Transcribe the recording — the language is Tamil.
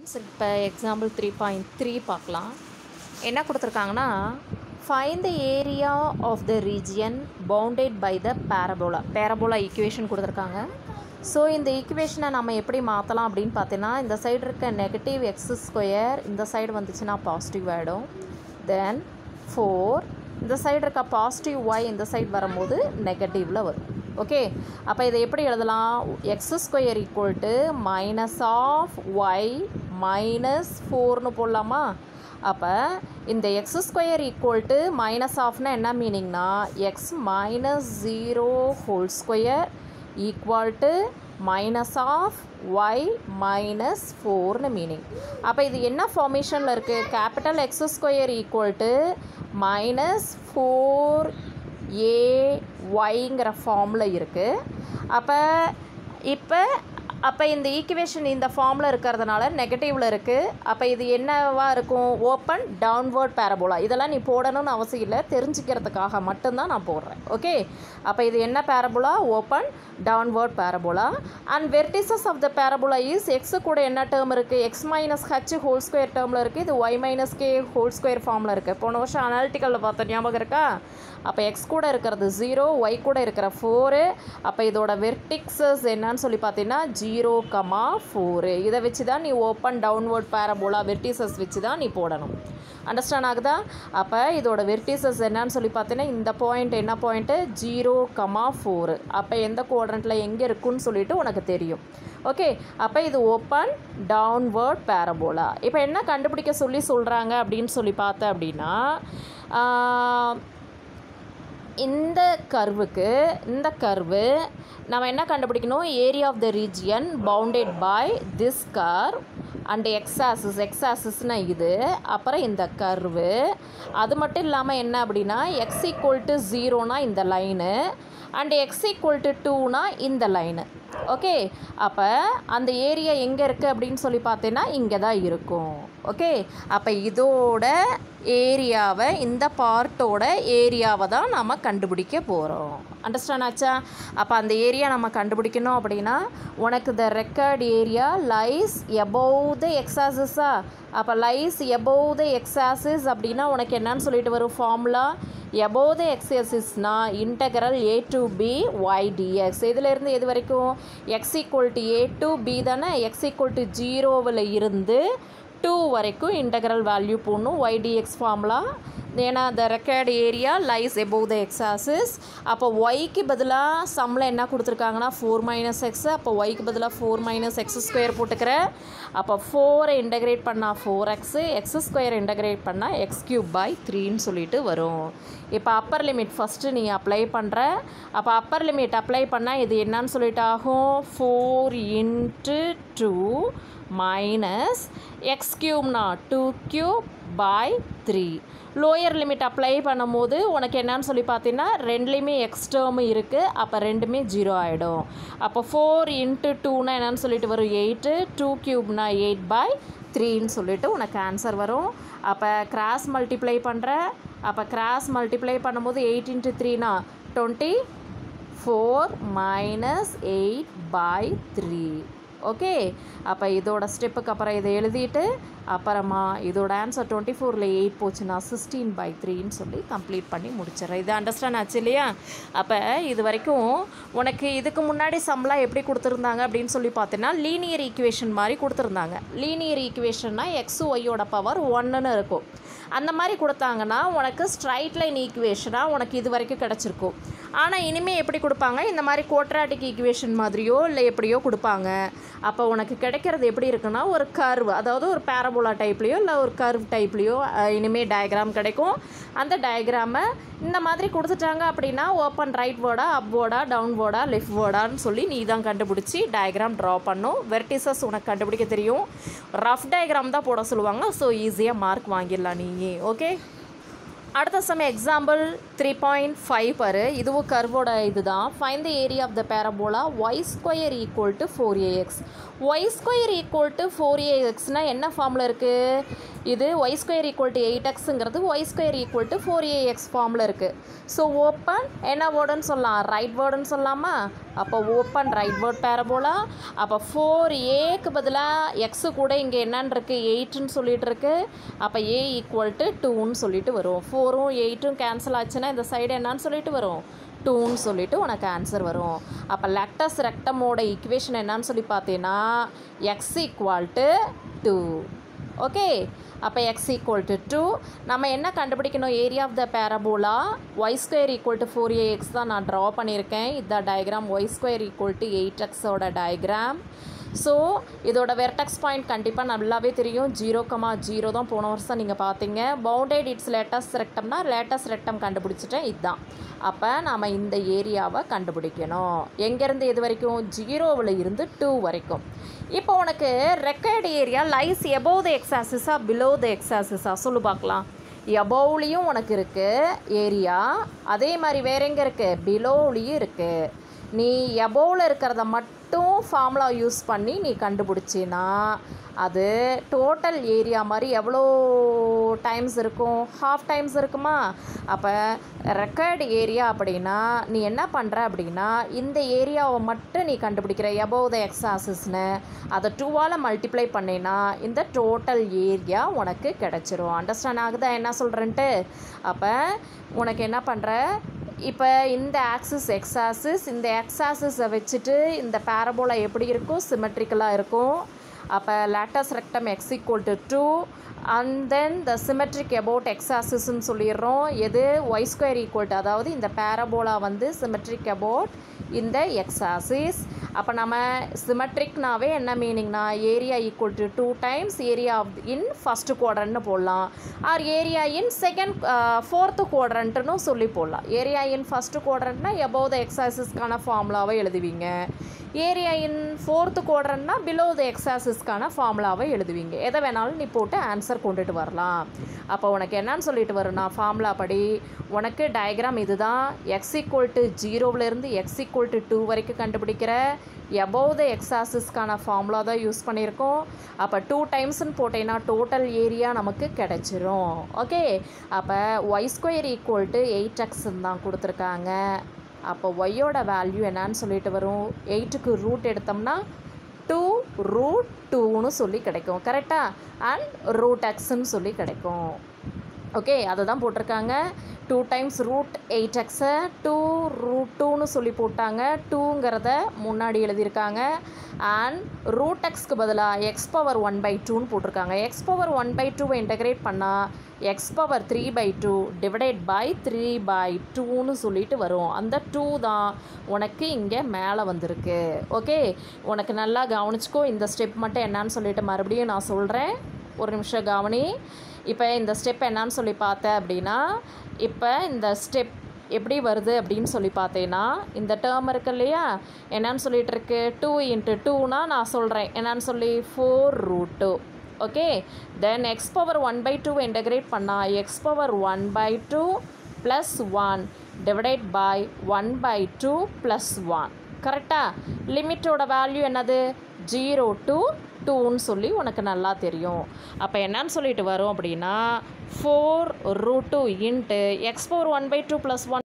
ஸோ இப்போ எக்ஸாம்பிள் த்ரீ பாயிண்ட் த்ரீ பார்க்கலாம் என்ன கொடுத்துருக்காங்கன்னா find the area of the region bounded by the parabola parabola equation கொடுத்துருக்காங்க ஸோ இந்த ஈக்குவேஷனை நம்ம எப்படி மாற்றலாம் அப்படின்னு பார்த்தீங்கன்னா இந்த சைடு இருக்க நெகட்டிவ் எக்ஸ் ஸ்கொயர் இந்த சைடு வந்துச்சுன்னா பாசிட்டிவ் ஆகிடும் தென் ஃபோர் இந்த சைடு இருக்க பாசிட்டிவ் ஒய் இந்த சைடு வரும்போது நெகட்டிவில் வரும் ஓகே அப்போ இதை எப்படி எழுதலாம் x square equal to minus of y minus ஃபோர்னு போடலாமா அப்போ இந்த x square equal to minus ஆஃப்னா என்ன மீனிங்னா x minus zero whole square equal to minus of y minus ஃபோர்னு மீனிங் அப்போ இது என்ன ஃபார்மேஷனில் இருக்குது capital x square equal to minus four a ஒய்ங்கிற ஃபார்மில் இருக்குது அப்போ இப்போ அப்போ இந்த ஈக்குவேஷன் இந்த ஃபார்மில் இருக்கிறதுனால நெகட்டிவில் இருக்குது அப்போ இது என்னவா இருக்கும் ஓப்பன் டவுன்வர்ட் பேரபோலா இதெல்லாம் நீ போடணும்னு அவசியம் இல்லை தெரிஞ்சுக்கிறதுக்காக மட்டும்தான் நான் போடுறேன் ஓகே அப்போ இது என்ன parabola open downward parabola and vertices of the parabola is x கூட என்ன டேர்ம் இருக்குது x minus h whole square டேர்மில் இருக்குது இது y minus k whole square ஃபார்மில் இருக்குது போன வருஷம் அனாலிட்டிக்கலில் பார்த்த ஞாபகம் இருக்கா அப்போ எக்ஸ் கூட இருக்கிறது ஜீரோ ஒய் கூட இருக்கிற ஃபோரு அப்போ இதோட வெர்டிக்ஸஸ் என்னன்னு சொல்லி பார்த்தீங்கன்னா ஜீரோ கமா ஃபோரு இதை வச்சு தான் நீ ஓப்பன் டவுன்வர்ட் பேரபோலா வெர்டிசஸ் வச்சு தான் நீ போடணும் அண்டர்ஸ்டாண்ட் ஆகுதா அப்போ இதோட வெர்டிசஸ் என்னன்னு சொல்லி பார்த்தீங்கன்னா இந்த பாயிண்ட் என்ன பாயிண்ட்டு ஜீரோ கமா ஃபோரு அப்போ எந்த குவாட்ரண்ட்டில் எங்கே இருக்குன்னு சொல்லிட்டு உனக்கு தெரியும் ஓகே அப்போ இது ஓப்பன் டவுன்வர்ட் பேரபோலா இப்போ என்ன கண்டுபிடிக்க சொல்லி சொல்கிறாங்க அப்படின்னு சொல்லி பார்த்த அப்படின்னா இந்த கர்வுக்கு இந்த கர்வு நம்ம என்ன கண்டுபிடிக்கணும் area of the region bounded by this curve and x axis x ஆசிஸ்னால் இது அப்புறம் இந்த கர்வு அது மட்டும் இல்லாமல் என்ன அப்படின்னா எக்ஸ் ஈக்குவல் டு ஜீரோனா இந்த line and x equal to டூனா இந்த லைனு ஓகே அப்போ அந்த ஏரியா எங்கே இருக்குது அப்படின்னு சொல்லி பார்த்தீங்கன்னா இங்கே தான் இருக்கும் ஓகே அப்போ இதோட ஏரியாவை இந்த பார்ட்டோட ஏரியாவை தான் நம்ம கண்டுபிடிக்க போகிறோம் அண்டர்ஸ்டாண்ட் ஆச்சா அப்போ அந்த ஏரியா நம்ம கண்டுபிடிக்கணும் அப்படின்னா உனக்கு the required area lies above the எக்ஸாசஸா அப்போ லைஸ் எபோவ் த எக்ஸாசிஸ் அப்படின்னா உனக்கு என்னன்னு சொல்லிட்டு வரும் ஃபார்முலா எபோவ் த எக்ஸாசிஸ்னா integral a to b y dx இதிலேருந்து எது வரைக்கும் x equal to a to b தானே எக்ஸ் ஈக்குவல் டு ஜீரோவில் இருந்து டூ வரைக்கும் இன்டகரல் வேல்யூ போடணும் ஒய் டிஎக்ஸ் ஃபார்முலா ஏன்னா the required area lies above the x axis அப்போ ஒய்க்கு பதிலாக சம்மில் என்ன கொடுத்துருக்காங்கன்னா ஃபோர் மைனஸ் எக்ஸ் அப்போ ஒய்க்கு பதிலாக ஃபோர் மைனஸ் எக்ஸ் ஸ்கொயர் போட்டுக்கிறேன் அப்போ ஃபோரை இன்டகிரேட் பண்ணால் four x x square integrate பண்ணால் எக்ஸ் கியூப் பை த்ரீன்னு சொல்லிட்டு வரும் இப்போ அப்பர் லிமிட் ஃபஸ்ட்டு நீ அப்ளை பண்ணுற அப்போ அப்பர் லிமிட் அப்ளை பண்ணால் இது என்னன்னு சொல்லிட்டு ஆகும் four into two minus x கியூப்னா two cube by three lower limit apply பண்ணும்போது உனக்கு என்னன்னு சொல்லி பார்த்தீங்கன்னா ரெண்டுலேயுமே எக்ஸ் டேர்மு இருக்குது அப்போ ரெண்டுமே ஜீரோ ஆகிடும் அப்போ ஃபோர் இன்ட்டு டூனா என்னன்னு சொல்லிட்டு வரும் எயிட்டு டூ கியூப்னா எயிட் பை த்ரீன்னு சொல்லிட்டு உனக்கு ஆன்சர் வரும் அப்போ கிராஸ் மல்டிப்ளை பண்ணுற அப்போ கிராஸ் மல்டிப்ளை பண்ணும்போது எயிட் இன்ட்டு த்ரீனா twenty four minus eight by three okay அப்போ இதோட ஸ்டெப்புக்கு அப்புறம் இதை எழுதிட்டு அப்புறமா இதோட ஆன்சர் டுவெண்ட்டி ஃபோரில் எயிட் போச்சுன்னா சிக்ஸ்டீன் பை த்ரீன்னு சொல்லி கம்ப்ளீட் பண்ணி முடிச்சிடுறேன் இது அண்டர்ஸ்டாண்ட் ஆச்சு இல்லையா அப்போ இது வரைக்கும் உனக்கு இதுக்கு முன்னாடி சம்லாம் எப்படி கொடுத்துருந்தாங்க அப்படின்னு சொல்லி பார்த்தீங்கன்னா லீனியர் ஈக்குவேஷன் மாதிரி கொடுத்துருந்தாங்க லீனியர் ஈக்குவேஷன்னா எக்ஸ் ஒய்யோட பவர் ஒன்றுன்னு இருக்கும் அந்த மாதிரி கொடுத்தாங்கன்னா உனக்கு ஸ்ட்ரைட் லைன் ஈக்குவேஷனாக உனக்கு இது வரைக்கும் கிடச்சிருக்கும் ஆனால் இனிமேல் எப்படி கொடுப்பாங்க இந்த மாதிரி கோட்ராட்டிக் ஈக்குவேஷன் மாதிரியோ இல்லை எப்படியோ கொடுப்பாங்க அப்போ உனக்கு கிடைக்கிறது எப்படி இருக்குன்னா ஒரு கர்வ் அதாவது ஒரு பேரபோலா டைப்லேயோ இல்லை ஒரு கர்வ் டைப்லேயோ இனிமேல் டயக்ராம் கிடைக்கும் அந்த டயக்ராமை இந்த மாதிரி கொடுத்துட்டாங்க அப்படின்னா ஓப்பன் ரைட் வேர்டா அப் வேர்டா டவுன் வேர்டா லெஃப்ட் வேர்டான்னு சொல்லி நீ தான் கண்டுபிடிச்சி டயக்ராம் ட்ரா பண்ணும் வெர்டிசஸ் உனக்கு கண்டுபிடிக்க தெரியும் ரஃப் டயக்ராம் தான் போட சொல்லுவாங்க ஸோ ஈஸியாக மார்க் வாங்கிடலாம் நீ ஓகே அடுத்த sum example three point five பாரு இதுவும் கர்வோட இதுதான் find the area of the parabola y square equal to four a x y square equal to four ஏஎக்ஸ்னால் என்ன ஃபார்மில் இருக்குது இது y square equal to eight எக்ஸுங்கிறது y square equal to four a x ஃபார்மில் இருக்குது ஸோ ஓப்பன் என்ன வேர்டுன்னு சொல்லலாம் ரைட் வேர்டுன்னு சொல்லலாமா அப்போ ஓப்பன் ரைட் வேர்ட் பேரபோலா அப்போ ஃபோர் ஏக்கு பதிலாக எக்ஸு கூட இங்கே என்னன்னு இருக்குது எயிட்டுன்னு சொல்லிட்டு இருக்கு அப்போ ஏ ஈக்குவல் டு டூன்னு சொல்லிட்டு வரும் ஃபோரும் எயிட்டும் கேன்சல் ஆச்சுன்னா இந்த சைடு என்னன்னு சொல்லிட்டு வரும் டூன்னு சொல்லிட்டு உனக்கு ஆன்சர் வரும் அப்போ லெக்டஸ் ரெக்டமோட ஈக்குவேஷன் என்னன்னு சொல்லி பார்த்தீங்கன்னா x equal to two okay அப்போ எக்ஸ் ஈக்குவல் டு டூ நம்ம என்ன கண்டுபிடிக்கணும் area of the parabola y square equal to four x தான் நான் ட்ரா பண்ணியிருக்கேன் இதுதான் diagram y square equal to eight எக்ஸோட டயக்ராம் ஸோ இதோட வெர்டெக்ஸ் பாயிண்ட் கண்டிப்பாக நல்லாவே தெரியும் ஜீரோ கமா ஜீரோ தான் போன வருஷம் நீங்கள் பார்த்தீங்க பவுண்டட் இட்ஸ் லேட்டஸ்ட் ரெக்டம்னா லேட்டஸ்ட் ரெக்டம் கண்டுபிடிச்சிட்டேன் இதுதான் அப்போ நாம் இந்த ஏரியாவை கண்டுபிடிக்கணும் எங்கேருந்து எது வரைக்கும் ஜீரோவில் இருந்து டூ வரைக்கும் இப்போ உனக்கு required area lies above the எக்ஸாசிஸா பிலோ த எக்ஸாசிஸா சொல்லு பார்க்கலாம் எபோவ்லேயும் உனக்கு இருக்குது ஏரியா அதே மாதிரி வேற எங்கே இருக்குது பிலோவ்லேயும் இருக்குது நீ எபோவில் இருக்கிறத மட்டும் ஃபார்முலா யூஸ் பண்ணி நீ கண்டுபிடிச்சின்னா அது டோட்டல் ஏரியா மாதிரி எவ்வளோ டைம்ஸ் இருக்கும் ஹாஃப் டைம்ஸ் இருக்குமா அப்போ ரெக்கார்டு ஏரியா அப்படின்னா நீ என்ன பண்ணுற அப்படின்னா இந்த ஏரியாவை மட்டும் நீ கண்டுபிடிக்கிற எபோவ் த எக்ஸாசிஸ்னு அதை டூவால் மல்டிப்ளை பண்ணினா இந்த டோட்டல் ஏரியா உனக்கு கிடச்சிரும் அண்டர்ஸ்டாண்ட் ஆகுதா என்ன சொல்கிறேன்ட்டு அப்போ உனக்கு என்ன பண்ணுற இப்போ இந்த ஆக்சிஸ் எக்ஸ் ஆக்சிஸ் இந்த எக்ஸ் ஆக்சிஸை வச்சுட்டு இந்த பேரபோலா எப்படி இருக்கும் சிமெட்ரிக்கலாக இருக்கும் அப்போ latus rectum x equal to two and then the symmetric about x ஆக்சிஸ்ன்னு சொல்லிடுறோம் எது ஒய் ஸ்கொயர் ஈக்குவல் டு அதாவது இந்த பேரபோலா வந்து சிமெட்ரிக் அபவுட் இந்த எக்ஸ் ஆக்சிஸ் அப்போ நம்ம சிமெட்ரிக்னாவே என்ன மீனிங்னா area equal to two times area of in first குவாட்ரண்ட்னு போடலாம் or area in second fourth குவாட்ரண்ட்டுன்னு சொல்லி போடலாம் ஏரியா இன் ஃபஸ்ட்டு குவாட்ரண்ட்னா எபோவ் த எக்ஸாசிஸ்க்கான ஃபார்முலாவை எழுதுவீங்க ஏரியா இன் ஃபோர்த்து குவாட்ரண்ட்னா பிலோ த எக்ஸாசிஸ்க்கான ஃபார்முலாவை எழுதுவீங்க எதை வேணாலும் நீ போட்டு ஆன்சர் கொண்டுட்டு வரலாம் அப்போ உனக்கு என்னன்னு சொல்லிட்டு வரும்னா ஃபார்முலா படி உனக்கு டயக்ராம் இதுதான் எக்ஸ் ஈக்குவல் டு ஜீரோவிலேருந்து எக்ஸ் ஈக்குவல் டு டூ வரைக்கும் கண்டுபிடிக்கிற எபோவ் த எக்ஸாசிஸ்க்கான ஃபார்முலா தான் யூஸ் பண்ணியிருக்கோம் அப்போ டூ டைம்ஸ்னு போட்டேன்னா டோட்டல் ஏரியா நமக்கு கிடச்சிரும் ஓகே அப்போ y square equal to eight எக்ஸ்ன்னு தான் கொடுத்துருக்காங்க அப்போ ஒய்யோட வேல்யூ என்னன்னு சொல்லிட்டு வரும் எயிட்டுக்கு ரூட் எடுத்தோம்னா டூ ரூட் டூன்னு சொல்லி கிடைக்கும் கரெக்டாக அண்ட் ரூட் எக்ஸ்ன்னு சொல்லி கிடைக்கும் ஓகே அதை தான் போட்டிருக்காங்க டூ டைம்ஸ் ரூட் எயிட் எக்ஸை டூ ரூட் டூன்னு சொல்லி போட்டாங்க டூங்கிறத முன்னாடி எழுதியிருக்காங்க அண்ட் ரூட் எக்ஸ்க்கு பதிலாக எக்ஸ் பவர் ஒன் பை டூன்னு போட்டிருக்காங்க எக்ஸ் பவர் ஒன் பை டூவை இன்டகிரேட் பண்ணால் x power three by two divided by three by டூன்னு சொல்லிட்டு வரும் அந்த டூ தான் உனக்கு இங்கே மேலே வந்திருக்கு ஓகே உனக்கு நல்லா கவனிச்சுக்கோ இந்த ஸ்டெப் மட்டும் என்னன்னு சொல்லிட்டு மறுபடியும் நான் சொல்கிறேன் ஒரு நிமிஷம் கவனி இப்போ இந்த ஸ்டெப் என்னன்னு சொல்லி பார்த்தேன் அப்படின்னா இப்போ இந்த ஸ்டெப் எப்படி வருது அப்படின்னு சொல்லி பார்த்தேன்னா இந்த டேர்ம் இருக்கு இல்லையா என்னன்னு சொல்லிட்டு இருக்கு டூ இன்ட்டு டூனா நான் சொல்கிறேன் என்னன்னு சொல்லி four root two okay then x power one by two integrate பண்ணால் x power one by two plus one divided by one by two plus one கரெக்டாக லிமிட்டோட வேல்யூ என்னது ஜீரோ டூ டூன்னு சொல்லி உனக்கு நல்லா தெரியும் அப்போ என்னன்னு சொல்லிட்டு வரும் அப்படின்னா four root two into x power one by two plus one